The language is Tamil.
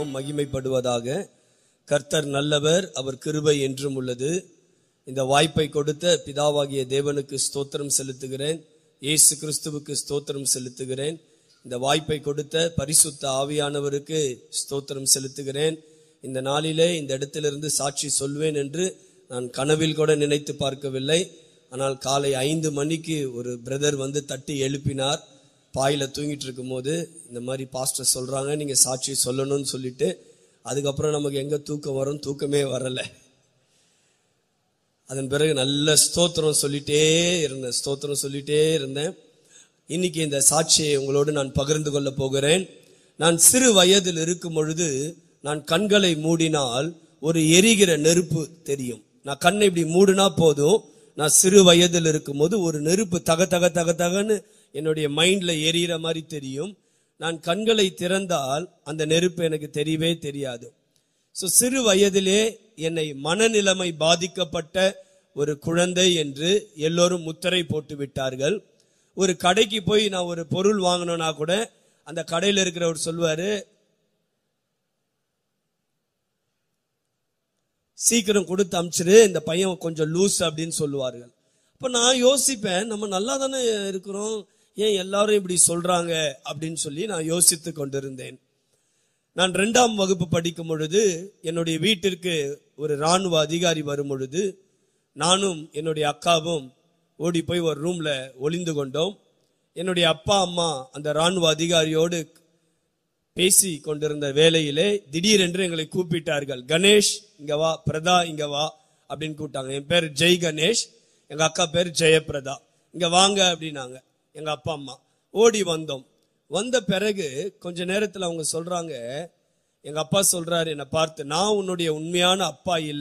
நாமம் மகிமைப்படுவதாக கர்த்தர் நல்லவர் அவர் கிருபை என்றும் உள்ளது இந்த வாய்ப்பை கொடுத்த பிதாவாகிய தேவனுக்கு ஸ்தோத்திரம் செலுத்துகிறேன் இயேசு கிறிஸ்துவுக்கு ஸ்தோத்திரம் செலுத்துகிறேன் இந்த வாய்ப்பை கொடுத்த பரிசுத்த ஆவியானவருக்கு ஸ்தோத்திரம் செலுத்துகிறேன் இந்த நாளிலே இந்த இடத்திலிருந்து சாட்சி சொல்வேன் என்று நான் கனவில் கூட நினைத்து பார்க்கவில்லை ஆனால் காலை ஐந்து மணிக்கு ஒரு பிரதர் வந்து தட்டி எழுப்பினார் பாயில தூங்கிட்டு இருக்கும்போது இந்த மாதிரி பாஸ்டர் சொல்றாங்க நீங்க சாட்சி சொல்லணும்னு சொல்லிட்டு அதுக்கப்புறம் நமக்கு எங்க தூக்கம் வரும் தூக்கமே வரல அதன் பிறகு நல்ல ஸ்தோத்திரம் சொல்லிட்டே இருந்தேன் ஸ்தோத்திரம் சொல்லிட்டே இருந்தேன் இன்னைக்கு இந்த சாட்சியை உங்களோடு நான் பகிர்ந்து கொள்ள போகிறேன் நான் சிறு வயதில் இருக்கும் பொழுது நான் கண்களை மூடினால் ஒரு எரிகிற நெருப்பு தெரியும் நான் கண்ணை இப்படி மூடினா போதும் நான் சிறு வயதில் இருக்கும்போது ஒரு நெருப்பு தக தக தக தகன்னு என்னுடைய மைண்ட்ல எரியிற மாதிரி தெரியும் நான் கண்களை திறந்தால் அந்த நெருப்பு எனக்கு தெரியவே தெரியாது ஸோ சிறு வயதிலே என்னை மனநிலைமை பாதிக்கப்பட்ட ஒரு குழந்தை என்று எல்லோரும் முத்திரை போட்டு விட்டார்கள் ஒரு கடைக்கு போய் நான் ஒரு பொருள் வாங்கணும்னா கூட அந்த கடையில் இருக்கிறவர் சொல்வாரு சீக்கிரம் கொடுத்து அமிச்சிரு இந்த பையன் கொஞ்சம் லூஸ் அப்படின்னு சொல்லுவார்கள் அப்ப நான் யோசிப்பேன் நம்ம நல்லா தானே இருக்கிறோம் ஏன் எல்லாரும் இப்படி சொல்றாங்க அப்படின்னு சொல்லி நான் யோசித்து கொண்டிருந்தேன் நான் ரெண்டாம் வகுப்பு படிக்கும் பொழுது என்னுடைய வீட்டிற்கு ஒரு ராணுவ அதிகாரி வரும் பொழுது நானும் என்னுடைய அக்காவும் ஓடி போய் ஒரு ரூம்ல ஒளிந்து கொண்டோம் என்னுடைய அப்பா அம்மா அந்த ராணுவ அதிகாரியோடு பேசி கொண்டிருந்த வேளையிலே திடீரென்று எங்களை கூப்பிட்டார்கள் கணேஷ் இங்க வா பிரதா இங்க வா அப்படின்னு கூப்பிட்டாங்க என் பேர் ஜெய் கணேஷ் எங்க அக்கா பேர் ஜெயபிரதா இங்க வாங்க அப்படின்னாங்க எங்க அப்பா அம்மா ஓடி வந்தோம் வந்த பிறகு கொஞ்ச நேரத்துல அவங்க சொல்றாங்க எங்க அப்பா சொல்றாரு என்னை பார்த்து நான் உன்னுடைய உண்மையான அப்பா இல்லை